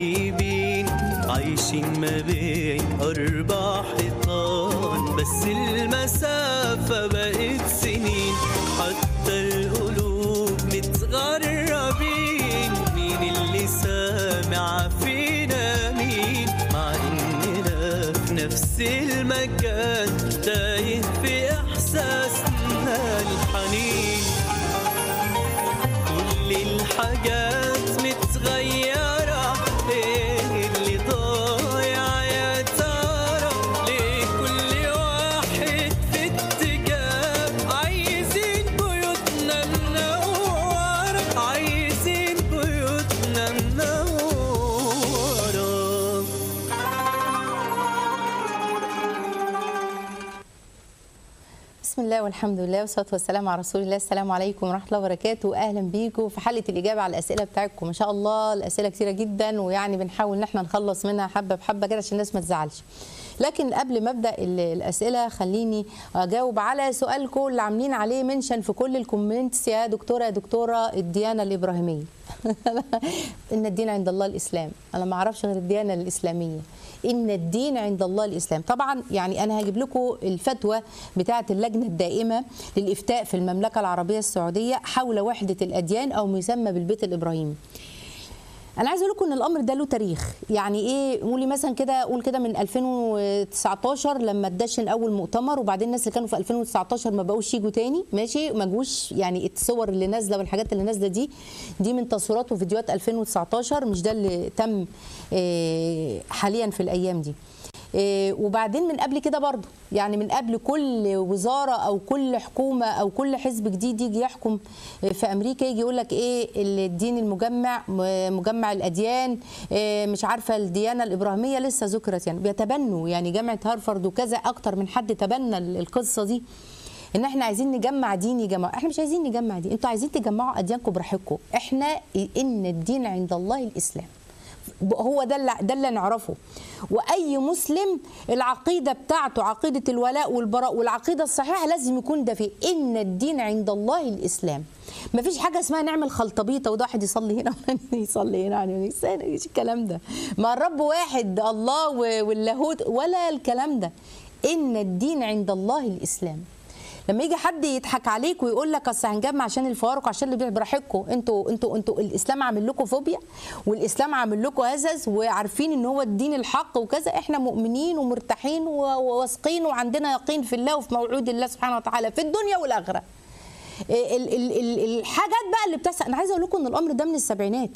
غريبين عايشين ما بين أربع حيطان بس المسافة بقت سنين حتى القلوب متغربين مين اللي سامع فينا مين مع إننا في نفس المكان تايه في إحساسنا الحنين كل الحاجات متغيرة ايه اللي ضايع يا ترى ليه كل واحد في اتجاه عايزين بيوتنا منورة عايزين بيوتنا منورة بسم الله والحمد لله والصلاه والسلام على رسول الله السلام عليكم ورحمه الله وبركاته اهلا بيكم في حلقه الاجابه على الاسئله بتاعتكم ما شاء الله الاسئله كتيره جدا ويعني بنحاول ان احنا نخلص منها حبه بحبه كده عشان الناس ما تزعلش لكن قبل ما ابدا ال- الاسئله خليني اجاوب على سؤالكم اللي عاملين عليه منشن في كل الكومنتس يا دكتوره يا دكتوره الديانه الابراهيميه ان الدين عند الله الاسلام انا ما اعرفش غير الديانه الاسلاميه ان الدين عند الله الاسلام طبعا يعني انا هجيب لكم الفتوى بتاعه اللجنه الدائمه للافتاء في المملكه العربيه السعوديه حول وحده الاديان او ما يسمى بالبيت الابراهيمي انا عايزه اقول لكم ان الامر ده له تاريخ يعني ايه قولي مثلا كده قول كده من 2019 لما اتدشن اول مؤتمر وبعدين الناس اللي كانوا في 2019 ما بقوش يجوا تاني ماشي ما جوش يعني الصور اللي نازله والحاجات اللي نازله دي دي من تصويرات وفيديوهات 2019 مش ده اللي تم آه، حاليا في الايام دي إيه، وبعدين من قبل كده برضه يعني من قبل كل وزاره او كل حكومه او كل حزب جديد يجي يحكم في امريكا يجي يقول لك ايه الدين المجمع م- مجمع الاديان إيه، مش عارفه الديانه الابراهيميه لسه ذكرت يعني بيتبنوا يعني جامعه هارفارد وكذا اكتر من حد تبنى ال- القصه دي ان احنا عايزين نجمع دين يا جماعه احنا مش عايزين نجمع دين انتوا عايزين تجمعوا اديانكم براحتكم احنا ان الدين عند الله الاسلام هو ده اللي ده اللي نعرفه واي مسلم العقيده بتاعته عقيده الولاء والبراء والعقيده الصحيحه لازم يكون ده فيه ان الدين عند الله الاسلام ما فيش حاجه اسمها نعمل خلطبيطه وده واحد يصلي هنا وواحد يصلي هنا يعني ايش الكلام ده ما الرب واحد الله و- واللاهوت ولا الكلام ده ان الدين عند الله الاسلام لما يجي حد يضحك عليك ويقول لك اصل هنجمع عشان الفوارق عشان اللي براحتكم انتوا انتوا انتوا الاسلام عامل لكم فوبيا والاسلام عامل لكم هزز وعارفين ان هو الدين الحق وكذا احنا مؤمنين ومرتاحين و- وواثقين وعندنا يقين في الله وفي موعود الله سبحانه وتعالى في الدنيا والاخره ال- ال- ال- الحاجات بقى اللي بتحصل انا عايزه اقول لكم ان الامر ده من السبعينات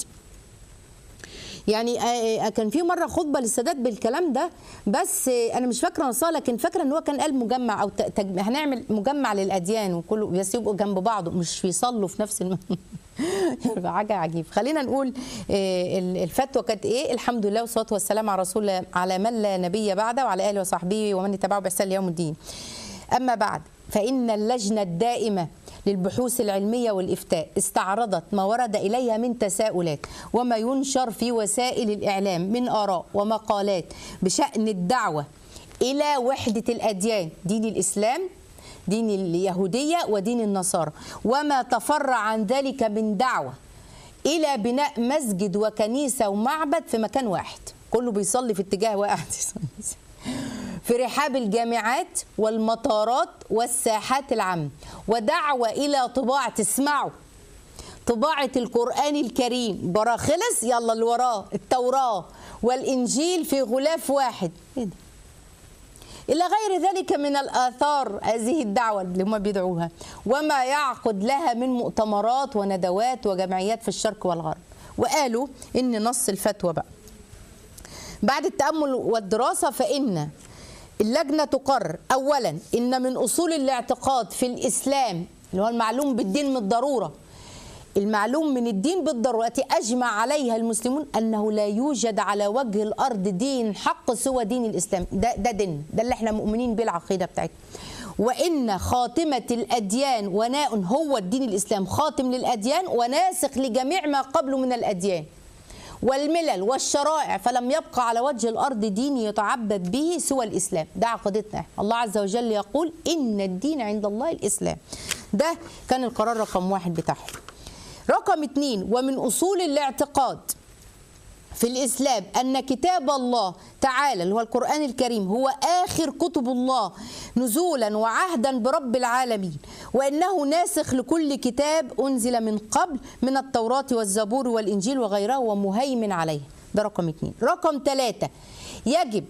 يعني آه، آه، كان في مره خطبه للسادات بالكلام ده بس آه، انا مش فاكره نصها لكن فاكره ان هو كان قال مجمع او ت- تج- هنعمل مجمع للاديان وكله بس يبقوا جنب بعض مش يصلوا في نفس الم... حاجه عجيب خلينا نقول آه، ال- الفتوى كانت ايه الحمد لله والصلاه والسلام على رسول الله على من لا نبي بعده وعلى اله وصحبه ومن اتبعه باحسان ليوم الدين اما بعد فان اللجنه الدائمه للبحوث العلمية والإفتاء استعرضت ما ورد إليها من تساؤلات وما ينشر في وسائل الإعلام من آراء ومقالات بشأن الدعوة إلى وحدة الأديان دين الإسلام دين اليهودية ودين النصارى وما تفرع عن ذلك من دعوة إلى بناء مسجد وكنيسة ومعبد في مكان واحد كله بيصلي في اتجاه واحد في رحاب الجامعات والمطارات والساحات العامة ودعوة إلى طباعة اسمعوا طباعة القرآن الكريم براخلص يلا اللي وراه التوراة والإنجيل في غلاف واحد إيه ده؟ إلى غير ذلك من الآثار هذه الدعوة اللي هم بيدعوها وما يعقد لها من مؤتمرات وندوات وجمعيات في الشرق والغرب وقالوا إن نص الفتوى بقى بعد التأمل والدراسة فإن اللجنة تقرر أولا إن من أصول الاعتقاد في الإسلام اللي هو المعلوم بالدين من الضرورة المعلوم من الدين بالضرورة التي أجمع عليها المسلمون أنه لا يوجد على وجه الأرض دين حق سوى دين الإسلام ده, ده دين ده اللي احنا مؤمنين بالعقيدة بتاعتنا وإن خاتمة الأديان وناء هو الدين الإسلام خاتم للأديان وناسخ لجميع ما قبله من الأديان والملل والشرائع فلم يبقى على وجه الارض دين يتعبد به سوى الاسلام ده عقيدتنا الله عز وجل يقول ان الدين عند الله الاسلام ده كان القرار رقم واحد بتاعهم رقم اتنين ومن اصول الاعتقاد في الإسلام أن كتاب الله تعالى اللي هو القرآن الكريم هو آخر كتب الله نزولا وعهدا برب العالمين وأنه ناسخ لكل كتاب أنزل من قبل من التوراة والزبور والإنجيل وغيره ومهيمن عليه ده رقم اثنين رقم ثلاثة يجب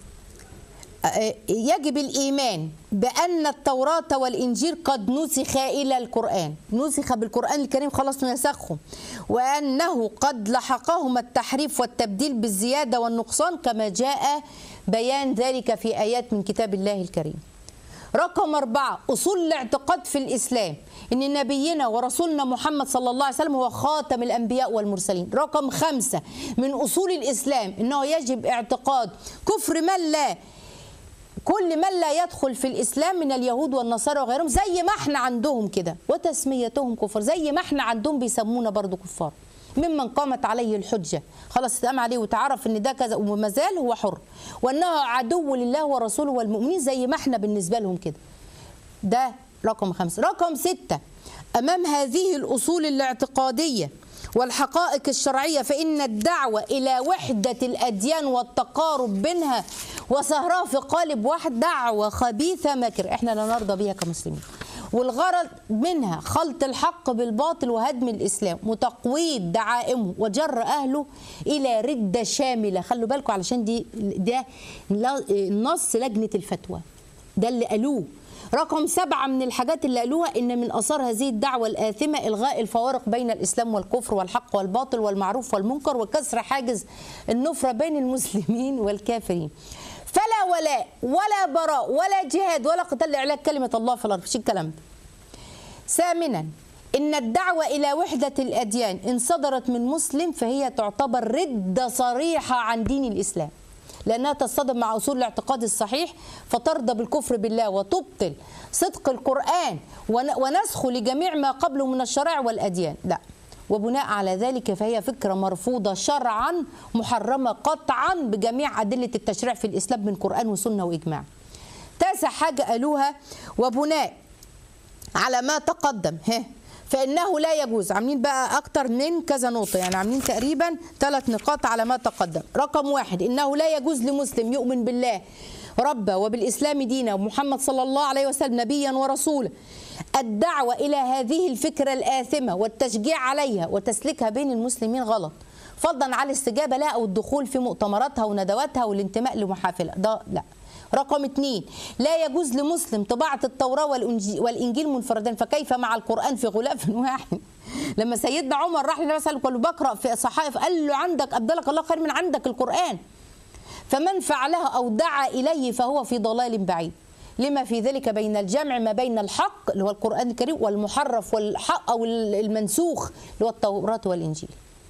يجب الإيمان بأن التوراة والإنجيل قد نسخ إلى القرآن نسخ بالقرآن الكريم خلاص نسخهم وأنه قد لحقهما التحريف والتبديل بالزيادة والنقصان كما جاء بيان ذلك في آيات من كتاب الله الكريم رقم أربعة أصول الاعتقاد في الإسلام إن نبينا ورسولنا محمد صلى الله عليه وسلم هو خاتم الأنبياء والمرسلين رقم خمسة من أصول الإسلام إنه يجب اعتقاد كفر من لا كل من لا يدخل في الاسلام من اليهود والنصارى وغيرهم زي ما احنا عندهم كده وتسميتهم كفر زي ما احنا عندهم بيسمونا برضو كفار ممن قامت عليه الحجه خلاص اتقام عليه وتعرف ان ده كذا وما زال هو حر وانه عدو لله ورسوله والمؤمنين زي ما احنا بالنسبه لهم كده ده رقم خمسة رقم ستة أمام هذه الأصول الاعتقادية والحقائق الشرعية فإن الدعوة إلى وحدة الأديان والتقارب بينها وسهرها في قالب واحد دعوة خبيثة ماكر إحنا لا نرضى بها كمسلمين والغرض منها خلط الحق بالباطل وهدم الإسلام وتقويض دعائمه وجر أهله إلى ردة شاملة خلوا بالكم علشان دي ده نص لجنة الفتوى ده اللي قالوه رقم سبعة من الحاجات اللي قالوها إن من آثار هذه الدعوة الآثمة إلغاء الفوارق بين الإسلام والكفر والحق والباطل والمعروف والمنكر وكسر حاجز النفرة بين المسلمين والكافرين فلا ولاء ولا براء ولا جهاد ولا قتال لإعلاء كلمة الله في الأرض مش الكلام ده ثامنا إن الدعوة إلى وحدة الأديان إن صدرت من مسلم فهي تعتبر ردة صريحة عن دين الإسلام لأنها تصطدم مع أصول الاعتقاد الصحيح فترضى بالكفر بالله وتبطل صدق القرآن ونسخه لجميع ما قبله من الشرائع والأديان لا وبناء على ذلك فهي فكرة مرفوضة شرعا محرمة قطعا بجميع أدلة التشريع في الإسلام من قرآن وسنة وإجماع تاسع حاجة قالوها وبناء على ما تقدم ها فإنه لا يجوز عاملين بقى أكتر من كذا نقطة يعني عاملين تقريبا ثلاث نقاط على ما تقدم رقم واحد إنه لا يجوز لمسلم يؤمن بالله ربا وبالإسلام دينا ومحمد صلى الله عليه وسلم نبيا ورسولا الدعوة إلى هذه الفكرة الآثمة والتشجيع عليها وتسليكها بين المسلمين غلط فضلا على الاستجابة لها أو الدخول في مؤتمراتها وندواتها والانتماء لمحافلة ده لا رقم اثنين لا يجوز لمسلم طباعة التوراة والإنجيل منفردين فكيف مع القرآن في غلاف واحد لما سيدنا عمر راح للنبي صلى الله عليه وسلم بقرأ في صحائف قال له عندك أبدلك الله خير من عندك القرآن فمن فعلها أو دعا إليه فهو في ضلال بعيد لما في ذلك بين الجمع ما بين الحق اللي هو القرآن الكريم والمحرف والحق أو المنسوخ اللي هو التوراة والإنجيل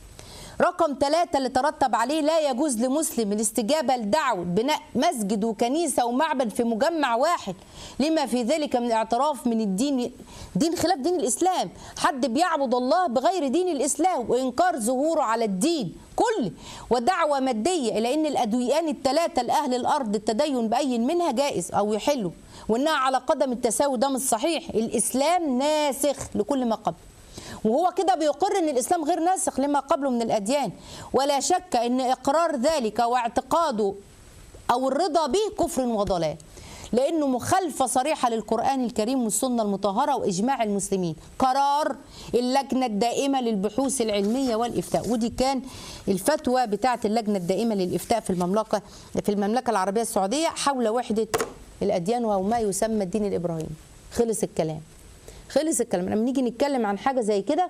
رقم ثلاثة اللي ترتب عليه لا يجوز لمسلم الاستجابة لدعوة بناء مسجد وكنيسة ومعبد في مجمع واحد لما في ذلك من اعتراف من الدين دين خلاف دين الإسلام حد بيعبد الله بغير دين الإسلام وإنكار ظهوره على الدين كله ودعوة مادية إلى أن الأدويان الثلاثة لأهل الأرض التدين بأي منها جائز أو يحلوا وأنها على قدم التساوي ده مش صحيح الإسلام ناسخ لكل ما قبل وهو كده بيقر ان الاسلام غير ناسخ لما قبله من الاديان ولا شك ان اقرار ذلك واعتقاده او الرضا به كفر وضلال لانه مخالفه صريحه للقران الكريم والسنه المطهره واجماع المسلمين قرار اللجنه الدائمه للبحوث العلميه والافتاء ودي كان الفتوى بتاعه اللجنه الدائمه للافتاء في المملكه في المملكه العربيه السعوديه حول وحده الاديان وما يسمى الدين الابراهيمي خلص الكلام خلص الكلام لما نيجي نتكلم عن حاجه زي كده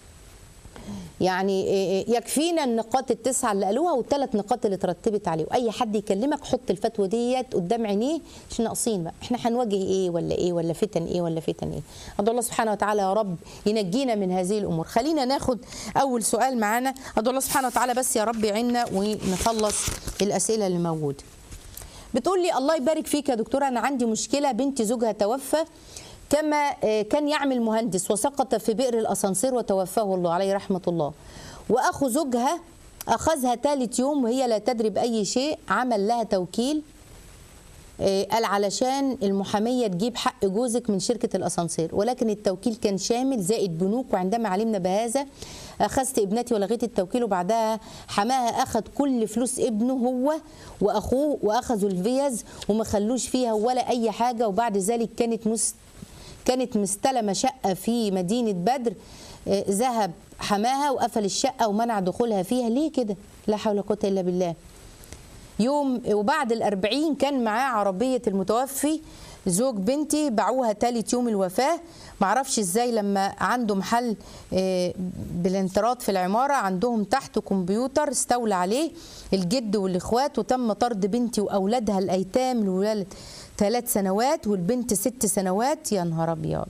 يعني يكفينا النقاط التسعه اللي قالوها والثلاث نقاط اللي ترتبت عليه واي حد يكلمك حط الفتوى ديت قدام عينيه مش ناقصين بقى احنا هنواجه ايه ولا ايه ولا فتن ايه ولا فتن ايه ادعو الله سبحانه وتعالى يا رب ينجينا من هذه الامور خلينا ناخد اول سؤال معانا ادعو الله سبحانه وتعالى بس يا رب يعيننا ونخلص الاسئله اللي موجوده بتقول لي الله يبارك فيك يا دكتوره انا عندي مشكله بنتي زوجها توفى كما كان يعمل مهندس وسقط في بئر الاسانسير وتوفاه الله عليه رحمه الله واخو زوجها اخذها ثالث يوم وهي لا تدري باي شيء عمل لها توكيل آه، قال علشان المحاميه تجيب حق جوزك من شركه الاسانسير ولكن التوكيل كان شامل زائد بنوك وعندما علمنا بهذا اخذت ابنتي ولغيت التوكيل وبعدها حماها اخذ كل فلوس ابنه هو واخوه واخذوا الفيز وما خلوش فيها ولا اي حاجه وبعد ذلك كانت مس كانت مستلمه شقه في مدينه بدر آه، ذهب حماها وقفل الشقه ومنع دخولها فيها ليه كده لا حول ولا قوه الا بالله يوم وبعد الأربعين كان معاه عربية المتوفي زوج بنتي باعوها تالت يوم الوفاة معرفش ازاي لما عنده محل آه، بالانطراط في العمارة عندهم تحت كمبيوتر استولى عليه الجد والإخوات وتم طرد بنتي وأولادها الأيتام الولاد ثلاث سنوات والبنت ست سنوات يا نهار أبيض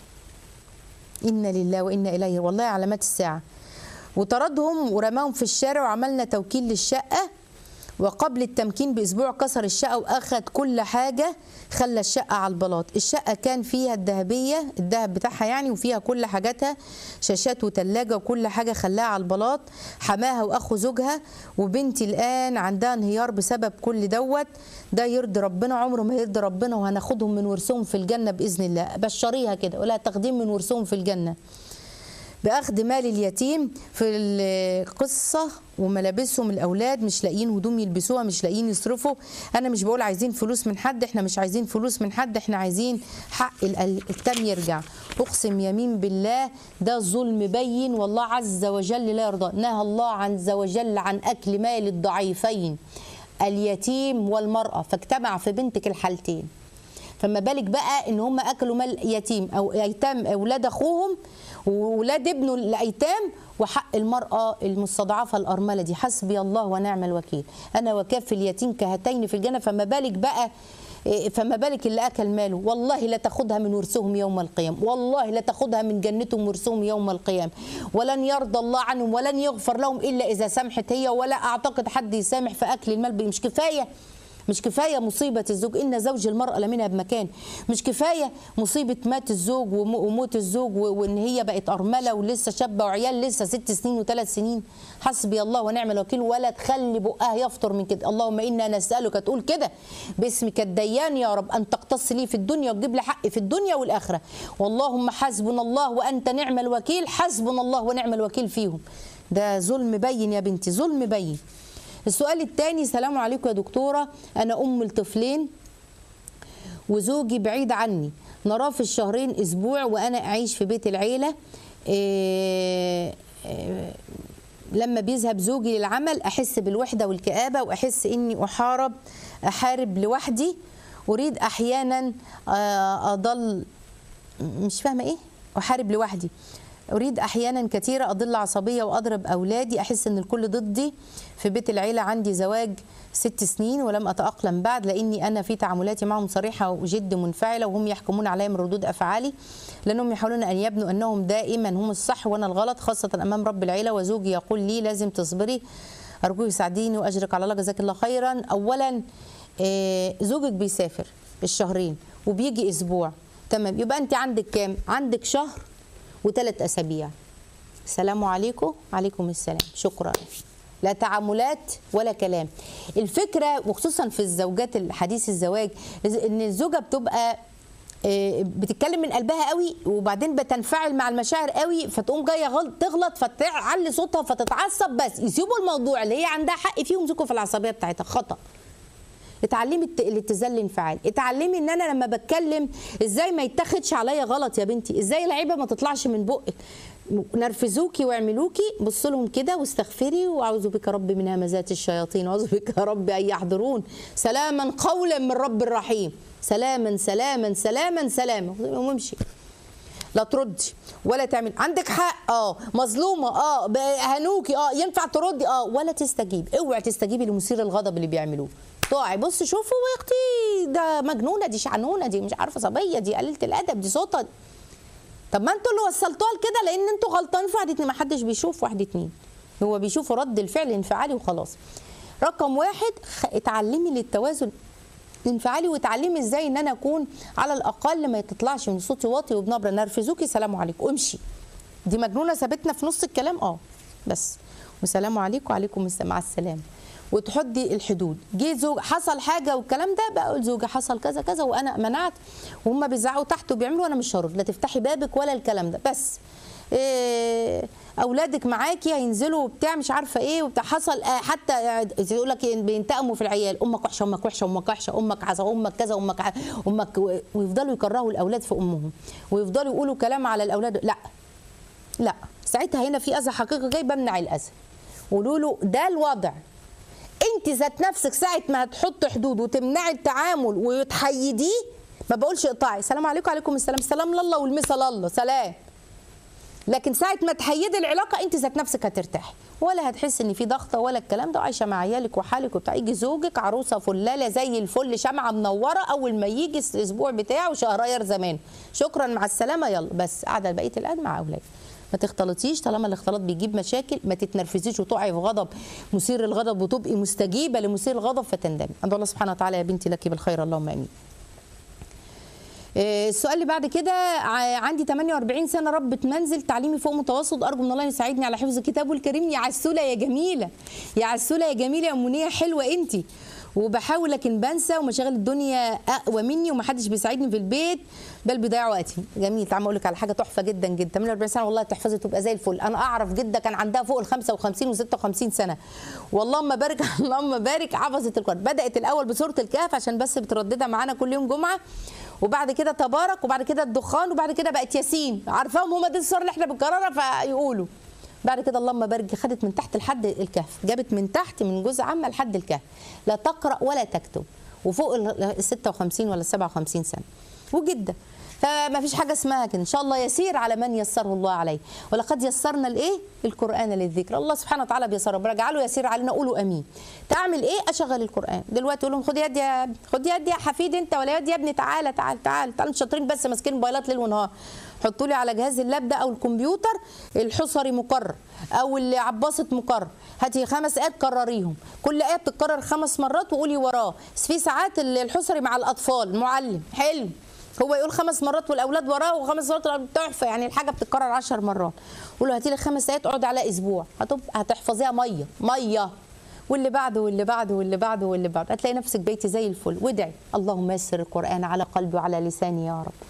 إنا لله وإنا إليه والله علامات الساعة وطردهم ورماهم في الشارع وعملنا توكيل للشقة وقبل التمكين باسبوع كسر الشقه واخد كل حاجه خلى الشقه على البلاط الشقه كان فيها الذهبيه الذهب بتاعها يعني وفيها كل حاجاتها شاشات وثلاجه وكل حاجه خلاها على البلاط حماها واخو زوجها وبنتي الان عندها انهيار بسبب كل دوت ده يرضي ربنا عمره ما يرضي ربنا وهناخدهم من ورثهم في الجنه باذن الله بشريها كده ولا تقديم من ورثهم في الجنه باخذ مال اليتيم في القصه وملابسهم الاولاد مش لاقيين هدوم يلبسوها مش لاقيين يصرفوا انا مش بقول عايزين فلوس من حد احنا مش عايزين فلوس من حد احنا عايزين حق ال- التام يرجع اقسم يمين بالله ده ظلم بين والله عز وجل لا يرضى نهى الله عز وجل عن اكل مال الضعيفين اليتيم والمراه فاجتمع في بنتك الحالتين فما بالك بقى ان هم اكلوا مال يتيم او ايتام اولاد اخوهم وولاد ابنه الايتام وحق المراه المستضعفه الارمله دي حسبي الله ونعم الوكيل انا وكاف اليتيم كهاتين في الجنه فما بالك بقى إيه، فما بالك اللي اكل ماله والله لا تاخذها من ورثهم يوم القيامه والله لا تاخذها من جنتهم ورثهم يوم القيامه ولن يرضى الله عنهم ولن يغفر لهم الا اذا سمحت هي ولا اعتقد حد يسامح في اكل المال مش كفايه مش كفايه مصيبه الزوج ان زوج المراه لمنها بمكان مش كفايه مصيبه مات الزوج وم- وموت الزوج و- وان هي بقت ارمله ولسه شابه وعيال لسه ست سنين وثلاث سنين حسبي الله ونعم الوكيل ولا تخلي بقها يفطر من كده اللهم انا نسالك تقول كده باسمك الديان يا رب ان تقتص لي في الدنيا وتجيب لي حقي في الدنيا والاخره واللهم حسبنا الله وانت نعم الوكيل حسبنا الله ونعم الوكيل فيهم ده ظلم بين يا بنتي ظلم بين السؤال الثاني سلام عليكم يا دكتورة أنا أم لطفلين وزوجي بعيد عني نراه في الشهرين أسبوع وأنا أعيش في بيت العيلة إيه إيه لما بيذهب زوجي للعمل أحس بالوحدة والكآبة وأحس إني أحارب أحارب لوحدي أريد أحيانا آه، أضل مش فاهمة إيه أحارب لوحدي أريد أحيانا كثيرة أضل عصبية وأضرب أولادي أحس إن الكل ضدي في بيت العيلة عندي زواج ست سنين ولم أتأقلم بعد لأني أنا في تعاملاتي معهم صريحة وجد منفعلة وهم يحكمون علي من ردود أفعالي لأنهم يحاولون أن يبنوا أنهم دائما هم الصح وأنا الغلط خاصة أمام رب العيلة وزوجي يقول لي لازم تصبري أرجوك يساعديني وأجرك على الله جزاك الله خيرا أولا آه، زوجك بيسافر الشهرين وبيجي أسبوع تمام يبقى أنت عندك كام؟ عندك شهر وثلاث أسابيع السلام عليكم عليكم السلام شكرا لا تعاملات ولا كلام الفكرة وخصوصا في الزوجات الحديث الزواج ان الزوجة بتبقى آه، بتتكلم من قلبها قوي وبعدين بتنفعل مع المشاعر قوي فتقوم جايه غلط تغلط فتعلي صوتها فتتعصب بس يسيبوا الموضوع اللي هي عندها حق فيه ويمسكوا في العصبيه بتاعتها خطأ اتعلمي الت- الاتزان الانفعال اتعلمي ان انا لما بتكلم ازاي ما يتاخدش عليا غلط يا بنتي ازاي العيبه ما تطلعش من بقك نرفزوكي واعملوكي بص لهم كده واستغفري واعوذ بك رب من همزات الشياطين واعوذ بك يا رب ان يحضرون سلاما قولا من رب الرحيم سلاما سلاما سلاما سلاما وامشي لا تردي ولا تعمل عندك حق اه مظلومه اه ب- هنوكي اه ينفع تردي اه ولا تستجيب اوعي تستجيبي لمثير الغضب اللي بيعملوه طاعي بص شوفوا يا اختي ده مجنونه دي شعنونه دي مش عارفه صبيه دي قليله الادب دي صوتها طب ما انتوا اللي وصلتوها لكده لان انتوا غلطانين في واحد اتنين ما حدش بيشوف واحد اتنين هو بيشوفوا رد الفعل انفعالي وخلاص رقم واحد خ- اتعلمي للتوازن انفعالي وتعلمي ازاي ان انا اكون على الاقل ما تطلعش من صوتي واطي وبنبره نرفزوكي سلام عليكم امشي دي مجنونه سابتنا في نص الكلام اه بس وسلام عليكم وعليكم السلام مع السلامه وتحدي الحدود جه زوج حصل حاجه والكلام ده بقول زوجي حصل كذا كذا وانا منعت وهم بيزعقوا تحت وبيعملوا وانا مش هرد لا تفتحي بابك ولا الكلام ده بس إيه اولادك معاكي هينزلوا بتاع مش عارفه ايه وبتاع حصل آه، حتى يقول لك بينتقموا في العيال امك وحشه امك وحشه امك وحشه امك عزا امك كذا امك ع- امك و- ويفضلوا يكرهوا الاولاد في امهم ويفضلوا يقولوا كلام على الاولاد لا لا ساعتها هنا في اذى حقيقي جاي بمنع الاذى قولوا له ده الوضع انت ذات نفسك ساعه ما هتحط حدود وتمنعي التعامل وتحيديه ما بقولش اقطعي السلام عليكم وعليكم السلام سلام لله والمثل الله سلام لكن ساعه ما تحيدي العلاقه انت ذات نفسك هترتاحي ولا هتحس ان في ضغطه ولا الكلام ده وعايشه مع عيالك وحالك وبتاع يجي زوجك عروسه فلاله زي الفل شمعه منوره اول ما يجي الاسبوع بتاعه شهرير زمان شكرا مع السلامه يلا بس قاعده بقيه الان مع اولادك ما تختلطيش طالما الاختلاط بيجيب مشاكل ما تتنرفزيش وتقعي في غضب مثير الغضب وتبقي مستجيبه لمثير الغضب فتندمي ادعو الله سبحانه وتعالى يا بنتي لك بالخير اللهم امين آه، السؤال اللي بعد كده ع- عندي 48 سنه ربة منزل تعليمي فوق متوسط ارجو من الله يساعدني على حفظ كتابه الكريم يا عسوله يا جميله يا عسوله يا جميله يا منيه حلوه انت وبحاول لكن بنسى ومشاغل الدنيا اقوى مني ومحدش بيساعدني في البيت بل بيضيع وقتي جميل تعالى اقول لك على حاجه تحفه جدا جدا 48 سنه والله تحفظي تبقى زي الفل انا اعرف جده كان عندها فوق ال 55 و56 سنه واللهم بارك اللهم بارك حفظت القران بدات الاول بسوره الكهف عشان بس بترددها معانا كل يوم جمعه وبعد كده تبارك وبعد كده الدخان وبعد كده بقت ياسين عارفاهم هم دي الصور اللي احنا بنكررها فيقولوا بعد كده اللهم بارك خدت من تحت لحد الكهف جابت من تحت من جزء عامه لحد الكهف لا تقرا ولا تكتب وفوق ال 56 ولا 57 سنه وجده فما فيش حاجه اسمها كده ان شاء الله يسير على من يسره الله عليه ولقد يسرنا الايه القران للذكر الله سبحانه وتعالى بيسر ربنا اجعله يسير علينا قولوا امين تعمل ايه اشغل القران دلوقتي اقول لهم خد يد يا خد يد يا حفيد انت ولا يد يا ابني تعالى تعالى تعالى تعالى انتوا شاطرين بس ماسكين موبايلات ليل ونهار حطوا لي على جهاز اللاب ده او الكمبيوتر الحصري مكرر او اللي عباسه مكرر هاتي خمس ايات كرريهم كل ايه بتتكرر خمس مرات وقولي وراه بس في ساعات الحصري مع الاطفال معلم حلو هو يقول خمس مرات والاولاد وراه وخمس مرات والأولاد تحفه يعني الحاجه بتتكرر عشر مرات قول له هاتي لي خمس ايات اقعد على اسبوع هتبقى هتحفظيها ميه ميه واللي بعده واللي بعده واللي بعده واللي بعده هتلاقي نفسك بيتي زي الفل وادعي اللهم يسر القران على قلبي وعلى لساني يا رب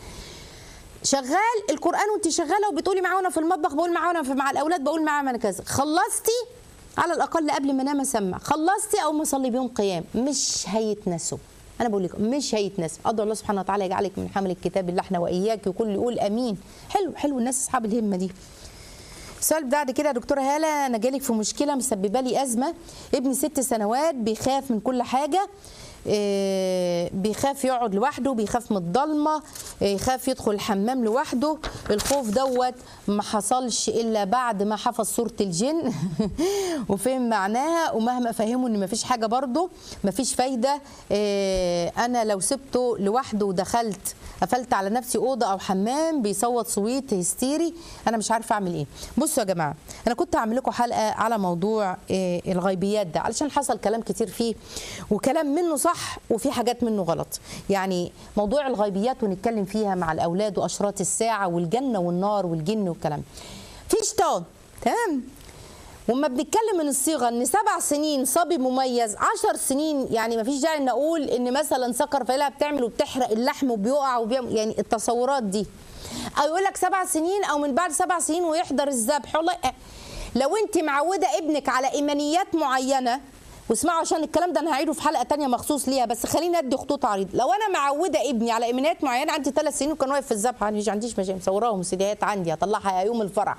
شغال القران وانت شغاله وبتقولي معاه وانا في المطبخ بقول معاه وانا في- مع الاولاد بقول معاه وانا كذا خلصتي على الاقل قبل ما انام اسمع خلصتي او ما اصلي بيهم قيام مش هيتنسوا انا بقول لك مش هيتنسوا ادعو الله سبحانه وتعالى يجعلك من حمل الكتاب اللي احنا واياك وكل يقول امين حلو حلو الناس اصحاب الهمه دي السؤال بعد كده يا دكتوره هاله انا جالك في مشكله مسببه لي ازمه ابني ست سنوات بيخاف من كل حاجه إيه، بيخاف يقعد لوحده بيخاف من الضلمه إيه، يخاف يدخل الحمام لوحده الخوف دوت ما حصلش الا بعد ما حفظ سوره الجن وفهم معناها ومهما فهمه ان ما فيش حاجه برضه ما فيش فايده إيه، انا لو سبته لوحده ودخلت قفلت على نفسي اوضه او حمام بيصوت صويت هستيري انا مش عارفه اعمل ايه بصوا يا جماعه انا كنت هعمل لكم حلقه على موضوع آه، الغيبيات ده علشان حصل كلام كتير فيه وكلام منه صح وفي حاجات منه غلط يعني موضوع الغيبيات ونتكلم فيها مع الاولاد واشراط الساعه والجنه والنار والجن والكلام في شيطان تمام وما بنتكلم من الصيغه ان سبع سنين صبي مميز عشر سنين يعني ما فيش داعي ان اقول ان مثلا سكر فيلا بتعمل وبتحرق اللحم وبيقع وبيعمل يعني التصورات دي او يقول لك سبع سنين او من بعد سبع سنين ويحضر الذبح والله أه. لو انت معوده ابنك على ايمانيات معينه واسمعوا عشان الكلام ده انا هعيده في حلقه تانية مخصوص ليها بس خليني ادي خطوط عريض لو انا معوده ابني على ايمانيات معينه عندي ثلاث سنين وكان واقف في الذبح عندي مش عنديش مشاكل مصوراهم سيديات عندي هطلعها يوم الفرح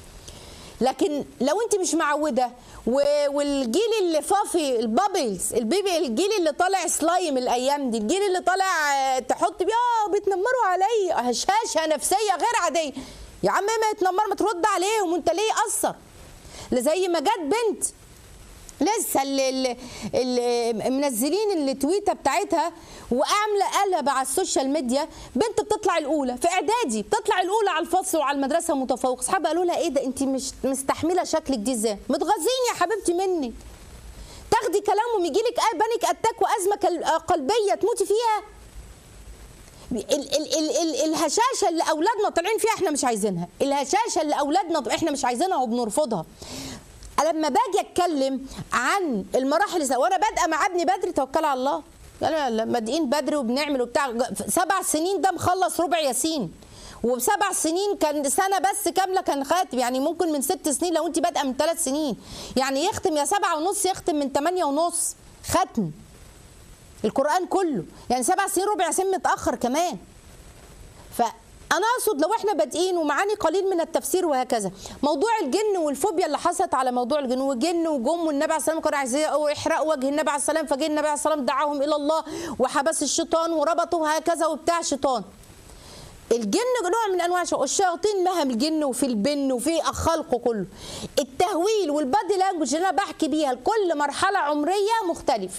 لكن لو انت مش معوده و- والجيل اللي فافي البابلز البيبي الجيل اللي طالع سلايم الايام دي الجيل اللي طالع آه، تحط بيه اه بيتنمروا عليا هشاشه نفسيه غير عاديه يا عم ما يتنمر ما ترد عليهم وانت ليه اثر زي ما جت بنت لسه اللي, اللي, اللي منزلين التويته بتاعتها وعامله قلب على السوشيال ميديا بنت بتطلع الاولى في اعدادي بتطلع الاولى على الفصل وعلى المدرسه متفوق اصحابها قالوا لها ايه ده انت مش مستحمله شكلك دي ازاي متغاظين يا حبيبتي منك تاخدي كلامهم يجي لك بانيك اتاك وازمه كل- قلبيه تموتي فيها ال ال ال ال الهشاشه اللي اولادنا طالعين فيها احنا مش عايزينها الهشاشه اللي اولادنا احنا مش عايزينها وبنرفضها لما باجي اتكلم عن المراحل الس- وانا بادئه مع ابني بدري توكل على الله لا لا لا بادئين بدري وبنعمل وبتاع سبع سنين ده مخلص ربع ياسين وبسبع سنين كان سنه بس كامله كان خاتم يعني ممكن من ست سنين لو انت بادئه من ثلاث سنين يعني يختم يا سبعة ونص يختم من ثمانية ونص ختم القرآن كله يعني سبع سنين ربع سن متأخر كمان فأنا أقصد لو احنا بادئين ومعاني قليل من التفسير وهكذا موضوع الجن والفوبيا اللي حصلت على موضوع الجن وجن وجم والنبي عليه السلام كانوا عايزين يحرقوا وجه النبي عليه السلام فجه النبي عليه السلام دعاهم إلى الله وحبس الشيطان وربطوا هكذا وبتاع شيطان الجن نوع من انواع الشياطين الشياطين مهم الجن وفي البن وفي خلقه كله التهويل والبادي لانجوج اللي انا بحكي بيها لكل مرحله عمريه مختلف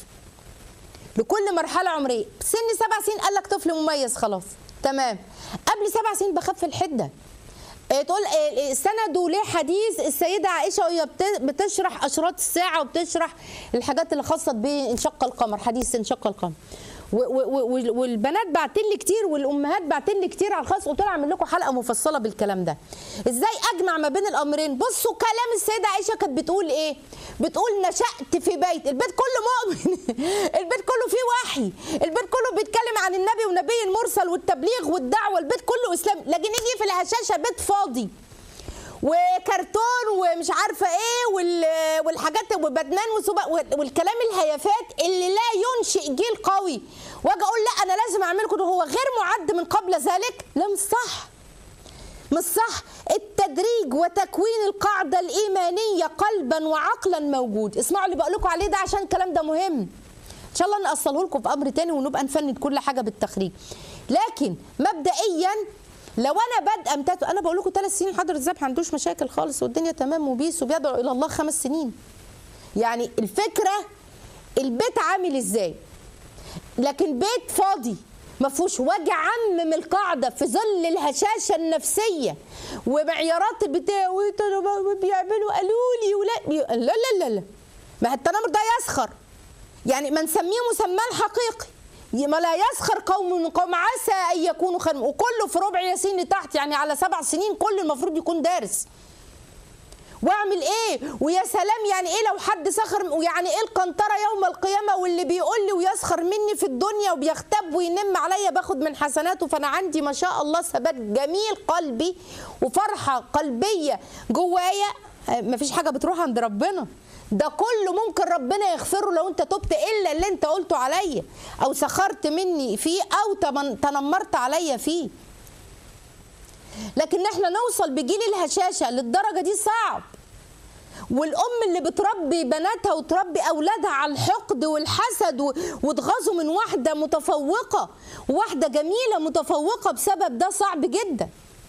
لكل مرحله عمريه سن سبع سنين قال لك طفل مميز خلاص تمام قبل سبع سنين بخف الحده إيه تقول إيه سندوا ليه حديث السيده عائشه وهي بت- بتشرح اشراط الساعه وبتشرح الحاجات اللي خاصه بانشق القمر حديث انشق القمر و- و- و- والبنات بعتين لي كتير والامهات بعتين لي كتير على الخاص قلت لها اعمل لكم حلقه مفصله بالكلام ده ازاي اجمع ما بين الامرين بصوا كلام السيده عائشه كانت بتقول ايه بتقول نشات في بيت البيت كله مؤمن البيت كله فيه وحي البيت كله بيتكلم عن النبي والنبي المرسل والتبليغ والدعوه البيت كله اسلام لكن يجي في الهشاشه بيت فاضي وكرتون ومش عارفه ايه وال- والحاجات وبدنان وسبق والكلام الهيافات اللي لا ينشئ جيل قوي واجي اقول لا انا لازم اعمل كده هو غير معد من قبل ذلك لا مش صح مش صح التدريج وتكوين القاعده الايمانيه قلبا وعقلا موجود اسمعوا اللي بقول لكم عليه ده عشان الكلام ده مهم ان شاء الله نأصله لكم في امر تاني ونبقى نفند كل حاجه بالتخريج لكن مبدئيا لو انا بادئه امتد انا بقول لكم ثلاث سنين حضر الذبح ما عندوش مشاكل خالص والدنيا تمام وبيس وبيدعو الى الله خمس سنين يعني الفكره البيت عامل ازاي لكن بيت فاضي ما فيهوش وجع عمم القاعده في ظل الهشاشه النفسيه ومعيارات البتاع ويت- بيعملوا قالوا لي ولا بي- لا لا لا لا ما التنمر ده يسخر يعني ما نسميه مسماه الحقيقي ما لا يسخر قوم من قوم عسى ان يكونوا خير وكله في ربع ياسين لتحت يعني على سبع سنين كل المفروض يكون دارس واعمل ايه ويا سلام يعني ايه لو حد سخر ويعني ايه القنطره يوم القيامه واللي بيقول لي ويسخر مني في الدنيا وبيختب وينم عليا باخد من حسناته فانا عندي ما شاء الله ثبات جميل قلبي وفرحه قلبيه جوايا آه، مفيش حاجه بتروح عند ربنا ده كله ممكن ربنا يغفره لو انت تبت الا اللي انت قلته عليا او سخرت مني فيه او تمن- تنمرت عليا فيه لكن احنا نوصل بجيل الهشاشه للدرجه دي صعب والام اللي بتربي بناتها وتربي اولادها على الحقد والحسد و- وتغاظوا من واحده متفوقه واحده جميله متفوقه بسبب ده صعب جدا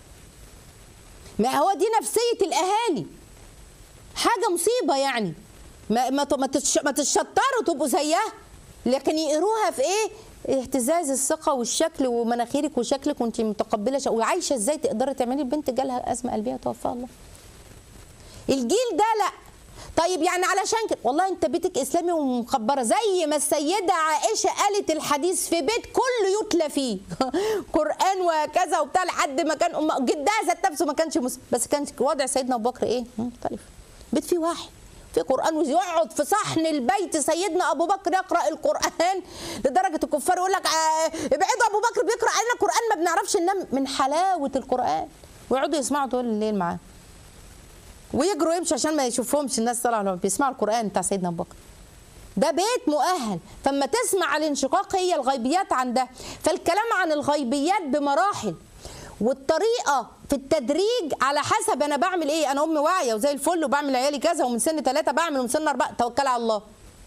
ما هو دي نفسيه الاهالي حاجه مصيبه يعني ما ما ت- ما تتش- ما تتشطروا تبقوا زيها لكن يقروها في ايه اهتزاز الثقه والشكل ومناخيرك وشكلك وانت متقبله ش... وعايشه ازاي تقدري تعملي البنت جالها ازمه قلبيه توفاها الله الجيل ده لا طيب يعني علشان كده والله انت بيتك اسلامي ومخبره زي ما السيده عائشه قالت الحديث في بيت كله يتلى فيه قران وكذا وبتاع لحد ما كان أم جدها ذات نفسه ما كانش مسلم بس كان وضع سيدنا ابو بكر ايه مختلف بيت فيه واحد في قران ويقعد في صحن البيت سيدنا ابو بكر يقرا القران لدرجه الكفار يقول لك آه، ابعدوا ابو بكر بيقرا علينا القران ما بنعرفش ننام من حلاوه القران ويقعدوا يسمعوا طول الليل معاه ويجروا يمشوا عشان ما يشوفهمش الناس طالعه بيسمعوا القران بتاع سيدنا ابو بكر ده بيت مؤهل فما تسمع الانشقاق هي الغيبيات عن ده فالكلام عن الغيبيات بمراحل والطريقه في التدريج على حسب انا بعمل ايه انا ام واعيه وزي الفل وبعمل عيالي كذا ومن سن ثلاثه بعمل ومن سن اربعه توكل على الله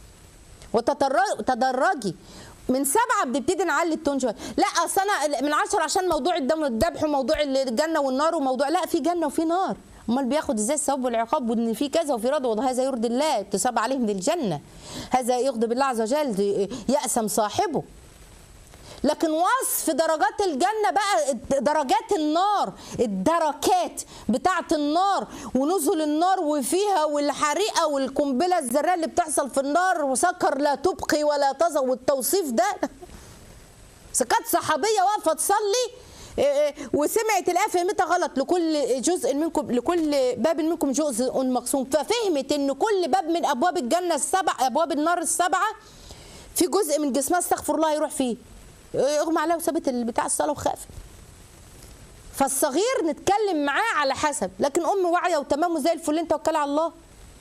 وتدرجي من سبعه بنبتدي نعلي التون شويه لا اصل انا من عشرة عشان موضوع الدم والذبح وموضوع الجنه والنار وموضوع لا في جنه وفي نار امال بياخد ازاي الثواب والعقاب وان في كذا وفي رضا وهذا يرضي الله تصاب عليهم للجنه هذا يغضب الله عز وجل يأسم صاحبه لكن وصف درجات الجنة بقى درجات النار الدركات بتاعت النار ونزل النار وفيها والحريقة والقنبلة الذرية اللي بتحصل في النار وسكر لا تبقي ولا تذر والتوصيف ده بس كانت صحابية واقفة تصلي إيه إيه، وسمعت الايه فهمتها غلط لكل جزء منكم لكل باب منكم جزء مقسوم ففهمت ان كل باب من ابواب الجنه السبع ابواب النار السبعه في جزء من جسمها استغفر الله يروح فيه إيه، اغمى عليها وسابت بتاع الصلاه وخافت فالصغير نتكلم معاه على حسب لكن ام واعيه وتمام وزي الفل انت وكل على الله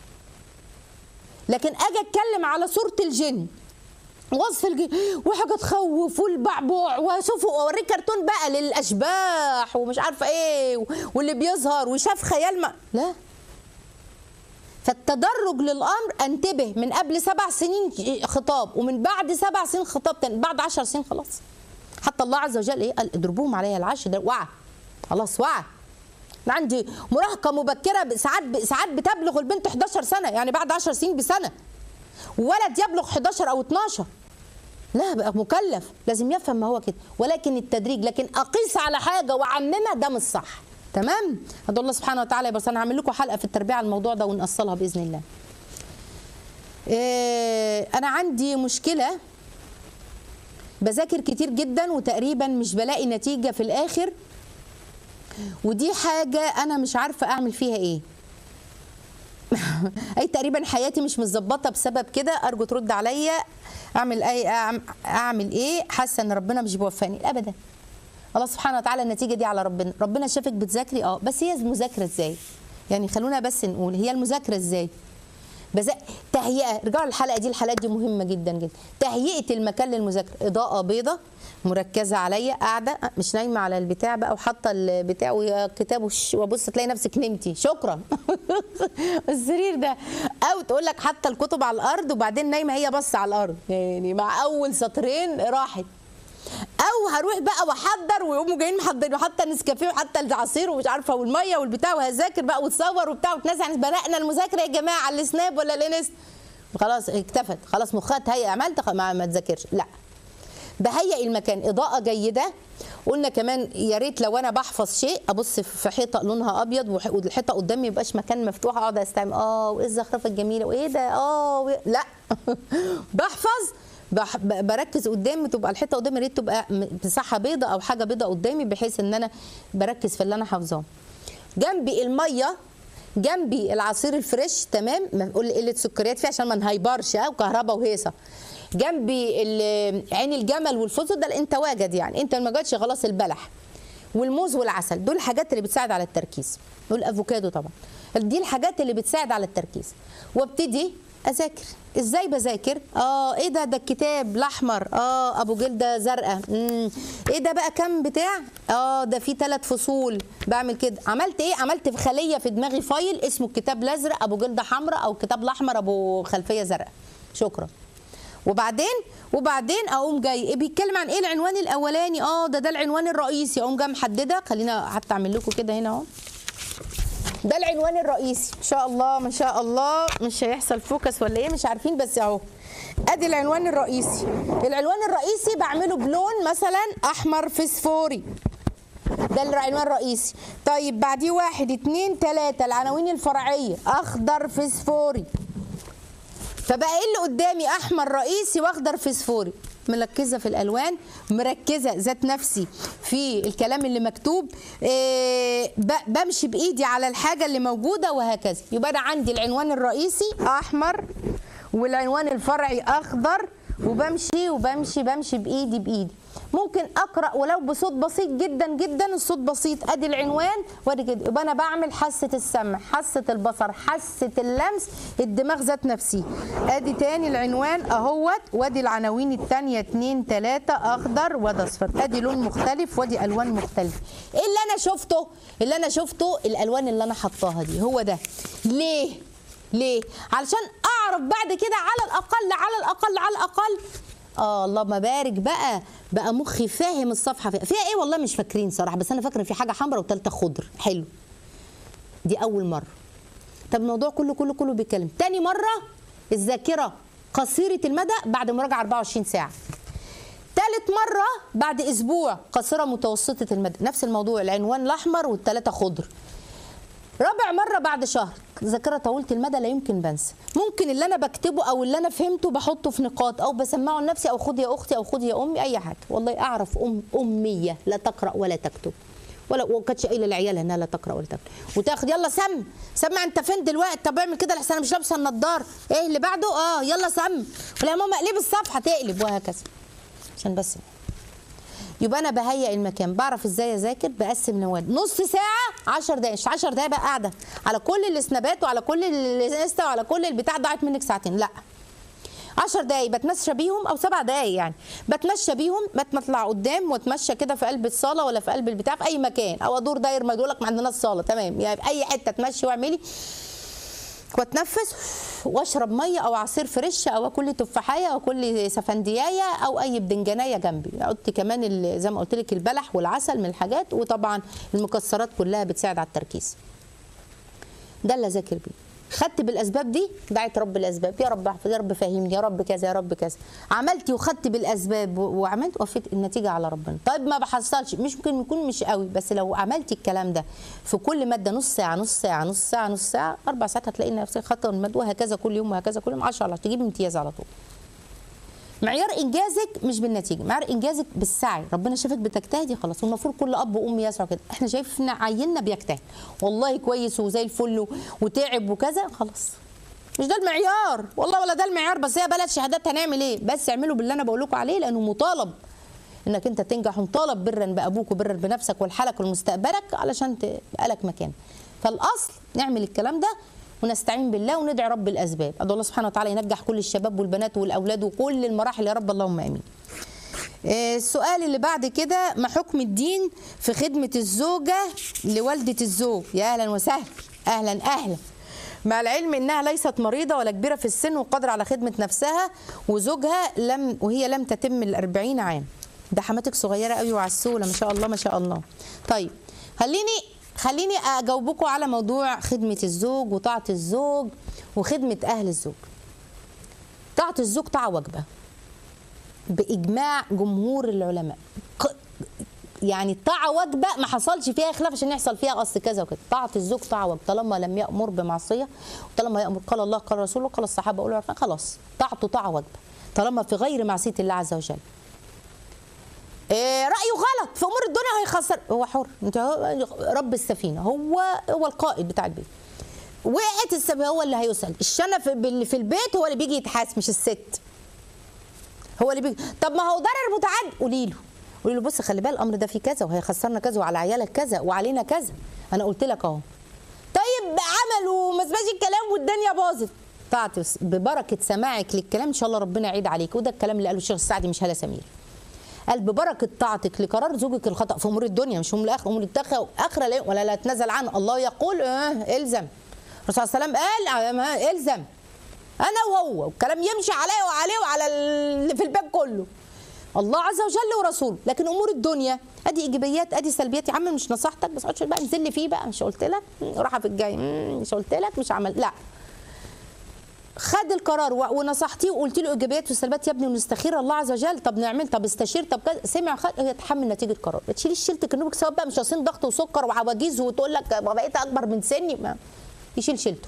لكن اجي اتكلم على صوره الجن وصف الجن وحاجه تخوف والبعبع واشوفه اوريك كرتون بقى للاشباح ومش عارفه ايه واللي بيظهر وشاف خيال ما لا فالتدرج للامر انتبه من قبل سبع سنين خطاب ومن بعد سبع سنين خطاب تاني بعد عشر سنين خلاص حتى الله عز وجل ايه قال اضربوهم عليها العشر ده وعى خلاص وعى أنا عندي مراهقه مبكره ساعات ساعات بتبلغ البنت 11 سنه يعني بعد 10 سنين بسنه ولد يبلغ 11 او 12 لا بقى مكلف لازم يفهم ما هو كده ولكن التدريج لكن اقيس على حاجه واعممها ده مش صح تمام ادعو الله سبحانه وتعالى بس انا هعمل لكم حلقه في التربيه على الموضوع ده ونقصلها باذن الله إيه انا عندي مشكله بذاكر كتير جدا وتقريبا مش بلاقي نتيجه في الاخر ودي حاجه انا مش عارفه اعمل فيها ايه اي تقريبا حياتي مش متظبطه بسبب كده ارجو ترد عليا اعمل اي أعم- اعمل ايه حاسه ان ربنا مش بيوفقني ابدا الله سبحانه وتعالى النتيجه دي على ربنا ربنا شافك بتذاكري اه بس هي المذاكره ازاي يعني خلونا بس نقول هي المذاكره ازاي بز... تهيئه رجعوا الحلقه دي الحلقات دي مهمه جدا جدا تهيئه المكان للمذاكره اضاءه بيضه مركزه عليا قاعده مش نايمه على البتاع بقى وحاطه البتاع ويا كتاب وش- وابص تلاقي نفسك نمتي شكرا السرير ده او تقول لك حاطه الكتب على الارض وبعدين نايمه هي بص على الارض يعني مع اول سطرين راحت او هروح بقى واحضر ويقوموا جايين محضرين وحتى النسكافيه وحتى العصير ومش عارفه والميه والبتاع وهذاكر بقى وتصور وبتاع وتنزع بدانا المذاكره يا جماعه على السناب ولا الانست خلاص اكتفت خلاص مخها تهيأ عملت خ- ما, ما تذاكرش لا بهيئ المكان اضاءه جيده قلنا كمان يا ريت لو انا بحفظ شيء ابص في حيطه لونها ابيض وح- والحيطه قدامي ما يبقاش مكان مفتوح اقعد استعمل اه وايه الزخرفه الجميله وايه ده اه وإيه- لا بحفظ بح- ب- بركز قدامي تبقى الحيطه قدامي يا ريت تبقى م- مساحه بيضه او حاجه بيضه قدامي بحيث ان انا بركز في اللي انا حافظاه جنبي الميه جنبي العصير الفريش تمام ما نقول قله سكريات فيه عشان ما نهيبرش ها وكهرباء وهيصه جنبي ال- عين الجمل والفستق ده انت واجد يعني انت ما جاتش خلاص البلح والموز والعسل دول الحاجات اللي بتساعد على التركيز والافوكادو طبعا دي الحاجات اللي بتساعد على التركيز وابتدي اذاكر ازاي بذاكر اه ايه ده ده الكتاب الاحمر اه ابو جلده زرقاء امم ايه ده بقى كام بتاع اه ده فيه ثلاث فصول بعمل كده عملت ايه عملت في خليه في دماغي فايل اسمه الكتاب الازرق ابو جلده حمراء او الكتاب الاحمر ابو خلفيه زرقاء شكرا وبعدين وبعدين اقوم جاي إيه بيتكلم عن ايه العنوان الاولاني اه ده ده العنوان الرئيسي اقوم جاي محدده خلينا حتى اعمل لكم كده هنا اهو ده العنوان الرئيسي ان شاء الله ما شاء الله مش هيحصل فوكس ولا ايه مش عارفين بس اهو ادي العنوان الرئيسي العنوان الرئيسي بعمله بلون مثلا احمر فسفوري ده العنوان الرئيسي طيب بعديه واحد اتنين تلاته العناوين الفرعيه اخضر فسفوري فبقى ايه اللي قدامي احمر رئيسي واخضر فسفوري مركزه في الالوان مركزه ذات نفسي في الكلام اللي مكتوب إيه ب- بمشي بايدي على الحاجه اللي موجوده وهكذا يبقى انا عندي العنوان الرئيسي احمر والعنوان الفرعي اخضر وبمشي وبمشي بمشي بايدي بايدي ممكن اقرا ولو بصوت بسيط جدا جدا الصوت بسيط ادي العنوان وادي كده يبقى انا بعمل حاسه السمع حاسه البصر حاسه اللمس الدماغ ذات نفسي ادي تاني العنوان اهوت وادي العناوين التانية اتنين تلاتة اخضر وده اصفر ادي لون مختلف وادي الوان مختلفه ايه اللي انا شفته اللي انا شفته الالوان اللي انا حطاها دي هو ده ليه ليه علشان اعرف بعد كده على الاقل على الاقل على الاقل اه اللهم بارك بقى بقى مخي فاهم الصفحه فيها, فيها ايه والله مش فاكرين صراحه بس انا فاكره إن في حاجه حمراء وثالثه خضر حلو دي اول مره طب الموضوع كله كله كله بيتكلم تاني مره الذاكره قصيره المدى بعد مراجعه 24 ساعه تالت مرة بعد أسبوع قصيرة متوسطة المدى نفس الموضوع العنوان الأحمر والتلاتة خضر رابع مره بعد شهر ذاكره طويله المدى لا يمكن بنسى ممكن اللي انا بكتبه او اللي انا فهمته بحطه في نقاط او بسمعه لنفسي او خد يا اختي او خد يا امي اي حاجه والله اعرف ام اميه لا تقرا ولا تكتب ولا وكانتش قايله لعيالها انها لا تقرا ولا تكتب وتاخد يلا سم سمع انت فين دلوقتي طب اعمل كده لحسن انا مش لابسه النضار ايه اللي بعده اه يلا سم ولا يا ماما اقلبي الصفحه تقلب وهكذا عشان بس يبقى انا بهيئ المكان بعرف ازاي اذاكر بقسم نواد نص ساعه 10 دقائق مش 10 دقائق بقى قاعده على كل السنابات وعلى كل الانستا وعلى كل البتاع ضاعت منك ساعتين لا 10 دقايق بتمشى بيهم او سبع دقايق يعني بتمشى بيهم بطلع قدام واتمشى كده في قلب الصاله ولا في قلب البتاع في اي مكان او ادور داير ما يقول لك ما عندناش صاله تمام يعني في اي حته تمشي واعملي واتنفس واشرب ميه او عصير فريش او اكل تفاحيه او اكل سفنديايه او اي بدنجانيه جنبي قلت كمان ال- زي ما قلت لك البلح والعسل من الحاجات وطبعا المكسرات كلها بتساعد على التركيز ده اللي اذاكر بيه خدت بالاسباب دي دعيت رب الاسباب يا رب احفظ يا رب فهمني يا رب كذا يا رب كذا عملتي وخدت بالاسباب و- وعملت وفيت النتيجه على ربنا طيب ما بحصلش مش ممكن يكون مش قوي بس لو عملتي الكلام ده في كل ماده نص ساعه نص ساعه نص ساعه نص ساعه اربع ساعات هتلاقي نفسك خدت الماده وهكذا كل يوم وهكذا كل يوم 10 على تجيب امتياز على طول معيار انجازك مش بالنتيجه معيار انجازك بالسعي ربنا شافك بتجتهدي خلاص والمفروض كل اب وام يسعوا كده احنا شايفنا عيلنا بيجتهد والله كويس وزي الفل و- وتعب وكذا خلاص مش ده المعيار والله ولا ده المعيار بس هي بلد شهادات هنعمل ايه بس اعملوا باللي انا بقول لكم عليه لانه مطالب انك انت تنجح ومطالب برا بابوك وبرا بنفسك والحالك ومستقبلك علشان تبقى لك مكان فالاصل نعمل الكلام ده ونستعين بالله وندعي رب الاسباب ادعو الله سبحانه وتعالى ينجح كل الشباب والبنات والاولاد وكل المراحل يا رب اللهم امين آه، السؤال اللي بعد كده ما حكم الدين في خدمة الزوجة لوالدة الزوج يا أهلا وسهلا أهلا أهلا مع العلم انها ليست مريضه ولا كبيره في السن وقادره على خدمه نفسها وزوجها لم وهي لم تتم الأربعين عام ده حماتك صغيره قوي وعسوله ما شاء الله ما شاء الله طيب خليني خليني اجاوبكم على موضوع خدمه الزوج وطاعه الزوج وخدمه اهل الزوج طاعه الزوج طاعه واجبه باجماع جمهور العلماء ق- يعني الطاعه واجبه ما حصلش فيها خلاف عشان يحصل فيها اصل كذا وكذا طاعه الزوج طاعه واجبه طالما لم يامر بمعصيه وطالما يامر قال الله قال رسوله قال الصحابه قالوا عرفان خلاص طاعته طاعه واجبه طالما في غير معصيه الله عز وجل إيه رايه غلط في امور الدنيا هيخسر هو حر انت هو- رب السفينه هو هو القائد بتاع البيت وقعت السفينه هو اللي هيسال الشنف اللي في البيت هو اللي بيجي يتحاسب مش الست هو اللي بيجي طب ما هو ضرر متعدي قولي له قولي له بص خلي بالك الامر ده فيه كذا وهيخسرنا كذا وعلى عيالك كذا وعلينا كذا انا قلت لك اهو طيب عمل وما سمعش الكلام والدنيا باظت طاعتي بس- ببركه سماعك للكلام ان شاء الله ربنا يعيد عليك وده الكلام اللي قاله الشيخ السعدي مش هلا سمير قال ببركه طاعتك لقرار زوجك الخطا في امور الدنيا مش امور الاخره امور الاخره لا- ولا لا تنزل عنه الله يقول اه الزم الرسول صلى الله عليه وسلم قال اه الزم انا وهو والكلام يمشي عليا وعليه وعلى اللي في الباب كله الله عز وجل ورسوله لكن امور الدنيا ادي ايجابيات ادي سلبيات يا عم مش نصحتك بس اقعد شوية بقى انزل لي فيه بقى مش قلت لك راحه في الجاي مم، مش قلت لك مش عمل لا خد القرار و- ونصحتيه وقلت له ايجابيات وسلبيات يا ابني ونستخير الله عز وجل طب نعمل طب استشير طب كذا سمع خد هي تحمل نتيجه قرار ما تشيليش شيلتك النوبك سواء بقى مش واصلين ضغط وسكر وعواجيز وتقول لك ما بقيت اكبر من سني ما يشيل شيلته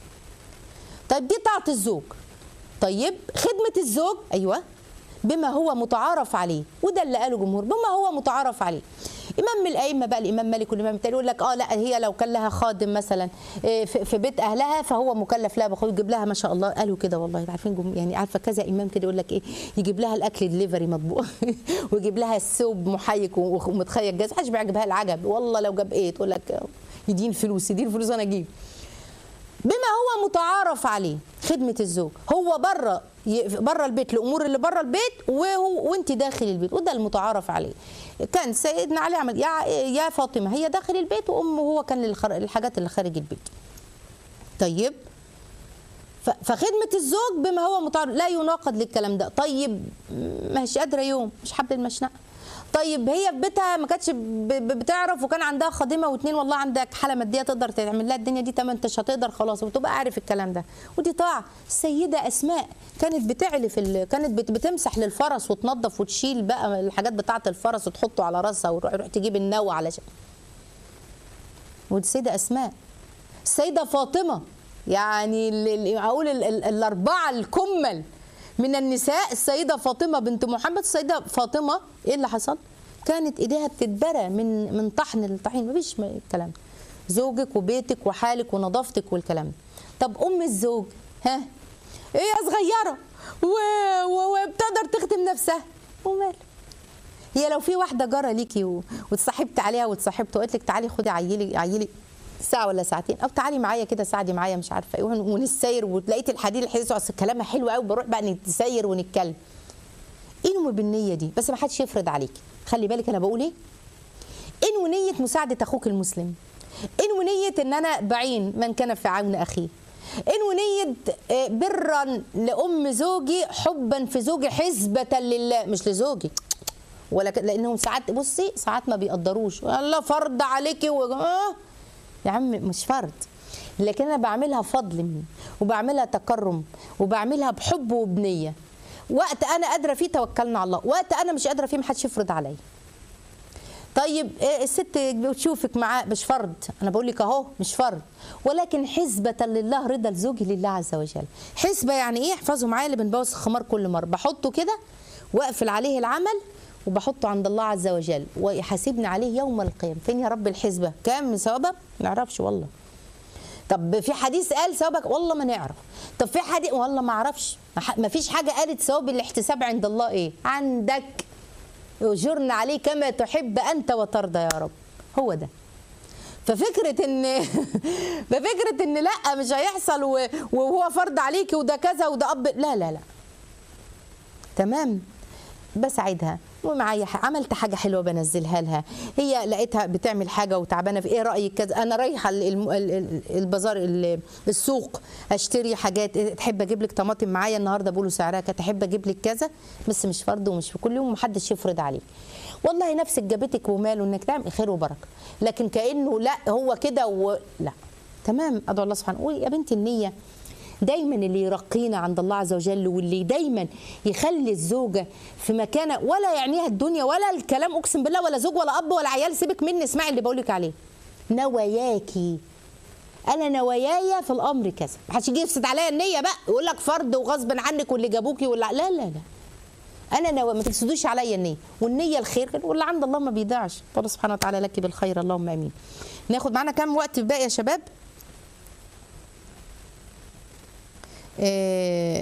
طيب دي طاعه الزوج طيب خدمه الزوج ايوه بما هو متعارف عليه وده اللي قاله جمهور بما هو متعارف عليه امام من الائمه بقى الامام مالك والامام التاني يقول لك اه لا هي لو كان لها خادم مثلا إيه، في في بيت اهلها فهو مكلف لها بخوف يجيب لها ما شاء الله قالوا كده والله عارفين جم- يعني عارفه كذا امام كده يقول لك ايه يجيب لها الاكل دليفري مطبوخ ويجيب لها الثوب محيك ومتخيط جاهز محدش بيعجبها العجب والله لو جاب ايه تقول لك يدين فلوس يدين فلوس انا اجيب بما هو متعارف عليه خدمه الزوج هو بره بره البيت الامور اللي بره البيت وهو وانت داخل البيت وده المتعارف عليه كان سيدنا علي عمل يا يا فاطمه هي داخل البيت وامه هو كان للخر- الحاجات اللي خارج البيت طيب ف- فخدمة الزوج بما هو متعارف لا يناقض للكلام ده طيب مش قادرة يوم مش حبل المشنقة طيب هي في بيتها ما كانتش ب- ب- بتعرف وكان عندها خادمه واثنين والله عندك حاله ماديه تقدر تعمل لها الدنيا دي تمام انت هتقدر خلاص وتبقى عارف الكلام ده ودي طاعه السيده اسماء كانت بتعلف ال... كانت بت... بتمسح للفرس وتنظف وتشيل بقى الحاجات بتاعه الفرس وتحطه على راسها وتروح تروح تجيب النوى علشان ودي السيده اسماء السيده فاطمه يعني ال- ال- اقول ال- ال- الاربعه الكمل من النساء السيده فاطمه بنت محمد السيده فاطمه ايه اللي حصل كانت ايديها بتتبرى من من طحن الطحين مفيش م- الكلام ده زوجك وبيتك وحالك ونظافتك والكلام ده طب ام الزوج ها هي صغيره و- و- وبتقدر تخدم نفسها ومال هي لو في واحده جاره ليكي و- واتصاحبت عليها واتصاحبت وقالت لك تعالي خدي عيلي عيلي ساعه ولا ساعتين او تعالي معايا كده ساعدي معايا مش عارفه ايه ون- ونساير وتلاقيت الحديد الحديث اصل كلامها حلو قوي بروح بقى نتساير ونتكلم انوي بالنيه دي بس ما حدش يفرض عليكي خلي بالك انا بقول ايه انوي نيه مساعده اخوك المسلم انوي نيه ان انا بعين من كان في عون اخيه انوي نيه آه، برا لام زوجي حبا في زوجي حسبه لله مش لزوجي ولا ك... لانهم ساعات بصي ساعات ما بيقدروش الله فرض عليكي و... آه. يا عم مش فرض لكن انا بعملها فضل مني وبعملها تكرم وبعملها بحب وبنيه وقت انا قادره فيه توكلنا على الله وقت انا مش قادره فيه محدش يفرض عليا طيب إيه الست بتشوفك معاه مش فرض انا بقول لك اهو مش فرض ولكن حسبة لله رضا لزوجي لله عز وجل حسبة يعني ايه احفظوا معايا اللي بنبوظ الخمار كل مرة بحطه كده واقفل عليه العمل وبحطه عند الله عز وجل ويحاسبني عليه يوم القيامة فين يا رب الحسبة كام من ثوابها ما نعرفش والله طب في حديث قال ثوابك والله ما نعرف طب في حديث والله ما اعرفش ما فيش حاجة قالت ثواب الاحتساب عند الله ايه عندك يجرنا عليه كما تحب انت وترضى يا رب هو ده ففكره ان ففكره ان لا مش هيحصل و- وهو فرض عليكي وده كذا وده اب لا لا لا تمام بساعدها ومعايا ح- عملت حاجه حلوه بنزلها لها هي لقيتها بتعمل حاجه وتعبانه في ايه رايك كذا انا رايحه ال- الم- ال- ال- البازار ال- السوق اشتري حاجات إيه، تحب اجيب لك طماطم معايا النهارده بيقولوا سعرها كذا تحب اجيب لك كذا بس مش فرض ومش في كل يوم ومحدش يفرض عليك والله نفسك جابتك وماله انك تعمل خير وبركه لكن كانه لا هو كده و... لا تمام ادعو الله سبحانه قولي يا بنتي النيه دايما اللي يرقينا عند الله عز وجل واللي دايما يخلي الزوجه في مكانه ولا يعنيها الدنيا ولا الكلام اقسم بالله ولا زوج ولا اب ولا عيال سيبك مني اسمعي اللي بقولك عليه نواياكي انا نواياي في الامر كذا ما حدش يجي يفسد عليا النيه بقى يقول لك فرض وغصب عنك واللي جابوكي ولا لا لا لا انا نو... ما تفسدوش عليا النيه والنيه الخير واللي عند الله ما بيضيعش الله سبحانه وتعالى لك بالخير اللهم امين ناخد معانا كام وقت باقي يا شباب إيه...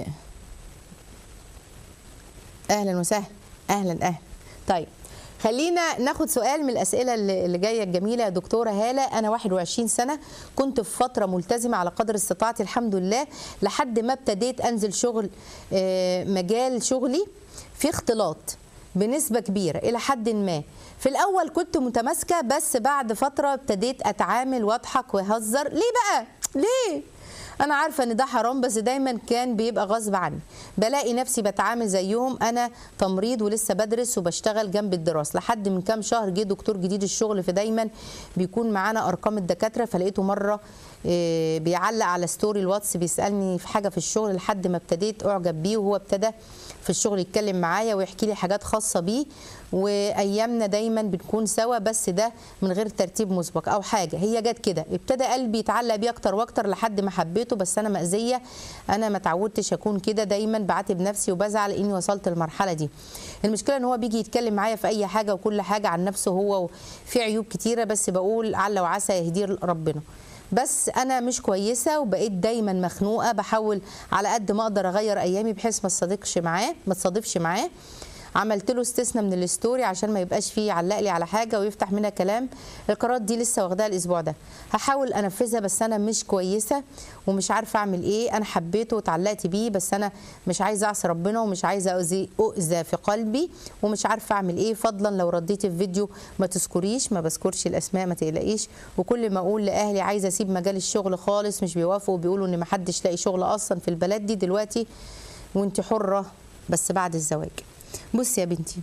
اهلا وسهلا اهلا اهلا طيب خلينا ناخد سؤال من الاسئله اللي اللي جايه الجميله يا دكتوره هاله انا 21 سنه كنت في فتره ملتزمه على قدر استطاعتي الحمد لله لحد ما ابتديت انزل شغل آه، مجال شغلي في اختلاط بنسبه كبيره الى حد ما في الاول كنت متماسكه بس بعد فتره ابتديت اتعامل واضحك واهزر ليه بقى ليه انا عارفه ان ده حرام بس دايما كان بيبقى غصب عني بلاقي نفسي بتعامل زيهم انا تمريض ولسه بدرس وبشتغل جنب الدراسه لحد من كام شهر جه دكتور جديد الشغل فدايما بيكون معانا ارقام الدكاتره فلقيته مره آه، بيعلق على ستوري الواتس بيسالني في حاجه في الشغل لحد ما ابتديت اعجب بيه وهو ابتدى في الشغل يتكلم معايا ويحكي لي حاجات خاصه بيه وايامنا دايما بنكون سوا بس ده من غير ترتيب مسبق او حاجه هي جت كده ابتدى قلبي يتعلق بيه اكتر واكتر لحد ما حبيته بس انا مأذيه انا ما اتعودتش اكون كده دايما بعاتب نفسي وبزعل اني وصلت للمرحله دي المشكله ان هو بيجي يتكلم معايا في اي حاجه وكل حاجه عن نفسه هو في عيوب كتيره بس بقول عل وعسى يهديه ربنا بس انا مش كويسه وبقيت دايما مخنوقه بحاول على قد ما اقدر اغير ايامي بحيث ما تصادقش معاه ما تصادفش معاه عملت له استثناء من الستوري عشان ما يبقاش فيه يعلق لي على حاجه ويفتح منها كلام القرارات دي لسه واخداها الاسبوع ده هحاول انفذها بس انا مش كويسه ومش عارفه اعمل ايه انا حبيته واتعلقت بيه بس انا مش عايزه اعصي ربنا ومش عايزه اؤذي اؤذى في قلبي ومش عارفه اعمل ايه فضلا لو رديت في فيديو ما تذكريش ما بذكرش الاسماء ما تقلقيش وكل ما اقول لاهلي عايزه اسيب مجال الشغل خالص مش بيوافقوا بيقولوا ان ما حدش لاقي شغل اصلا في البلد دي دلوقتي وانت حره بس بعد الزواج بصي يا بنتي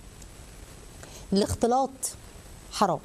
الاختلاط حرام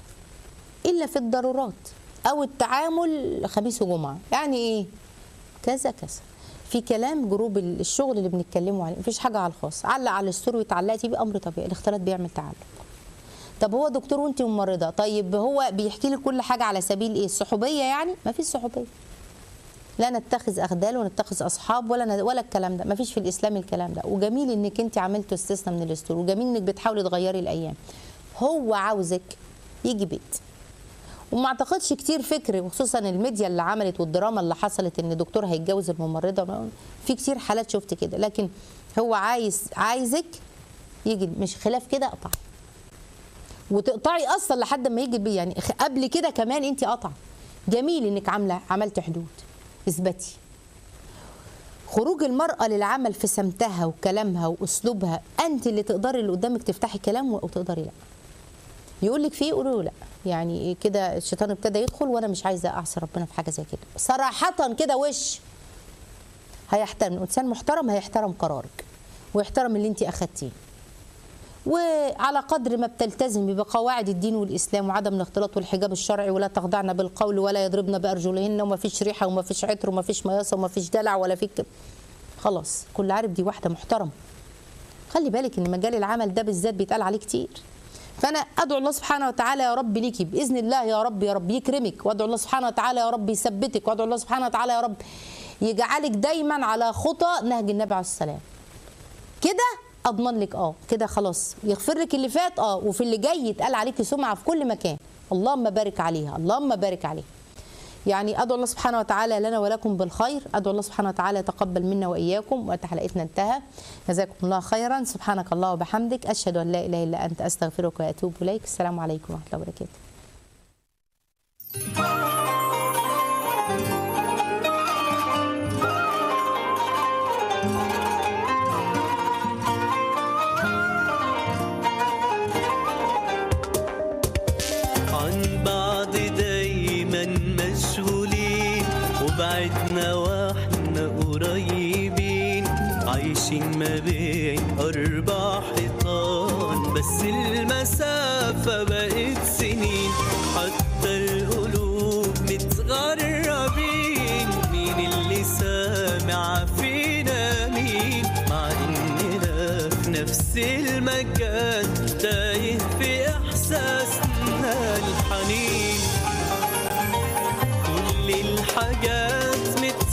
الا في الضرورات او التعامل خميس وجمعه يعني ايه كذا كذا في كلام جروب الشغل اللي بنتكلموا عليه مفيش حاجه على الخاص علق على الستوري واتعلقتي بيه امر طبيعي الاختلاط بيعمل تعلق طب هو دكتور وانت ممرضه طيب هو بيحكي لك كل حاجه على سبيل ايه الصحوبيه يعني ما فيش صحوبيه لا نتخذ اخدال ونتخذ اصحاب ولا ن... ولا الكلام ده ما فيش في الاسلام الكلام ده وجميل انك انت عملتوا استثناء من الدستور وجميل انك بتحاولي تغيري الايام هو عاوزك يجي بيت وما اعتقدش كتير فكر وخصوصا الميديا اللي عملت والدراما اللي حصلت ان دكتور هيتجوز الممرضه في كتير حالات شفت كده لكن هو عايز عايزك يجي مش خلاف كده اقطع وتقطعي اصلا لحد ما يجي بيه يعني خ- قبل كده كمان انت قطع جميل انك عامله عملت حدود اثبتي خروج المرأة للعمل في سمتها وكلامها وأسلوبها أنت اللي تقدري اللي قدامك تفتحي كلام وتقدري لا يقول لك فيه قولوا له لا يعني إيه كده الشيطان ابتدى يدخل وانا مش عايزه اعصي ربنا في حاجه زي كده صراحه كده وش هيحترم انسان محترم هيحترم قرارك ويحترم اللي انت اخدتيه وعلى قدر ما بتلتزمي بقواعد الدين والاسلام وعدم الاختلاط والحجاب الشرعي ولا تخضعن بالقول ولا يضربن بارجلهن وما فيش ريحه وما فيش عطر وما فيش مياسه وما فيش دلع ولا في كده خلاص كل عارف دي واحده محترمه خلي بالك ان مجال العمل ده بالذات بيتقال عليه كتير فانا ادعو الله سبحانه وتعالى يا رب ليكي باذن الله يا رب يا رب يكرمك وادعو الله سبحانه وتعالى يا رب يثبتك وادعو الله سبحانه وتعالى يا رب يجعلك دايما على خطى نهج النبي عليه السلام كده اضمن لك اه كده خلاص يغفر لك اللي فات اه وفي اللي جاي يتقال عليكي سمعه في كل مكان اللهم بارك عليها اللهم بارك عليها يعني ادعو الله سبحانه وتعالى لنا ولكم بالخير ادعو الله سبحانه وتعالى يتقبل منا واياكم وقت حلقتنا انتهى جزاكم الله خيرا سبحانك الله وبحمدك اشهد ان لا اله الا انت استغفرك واتوب اليك السلام عليكم ورحمه الله وبركاته عن بعض دايما مشغولين وبعدنا واحنا قريبين عايشين ما بين أربع حيطان بس المسافة بقت سنين حتى القلوب متغربين مين اللي سامع فينا مين مع إننا في نفس المكان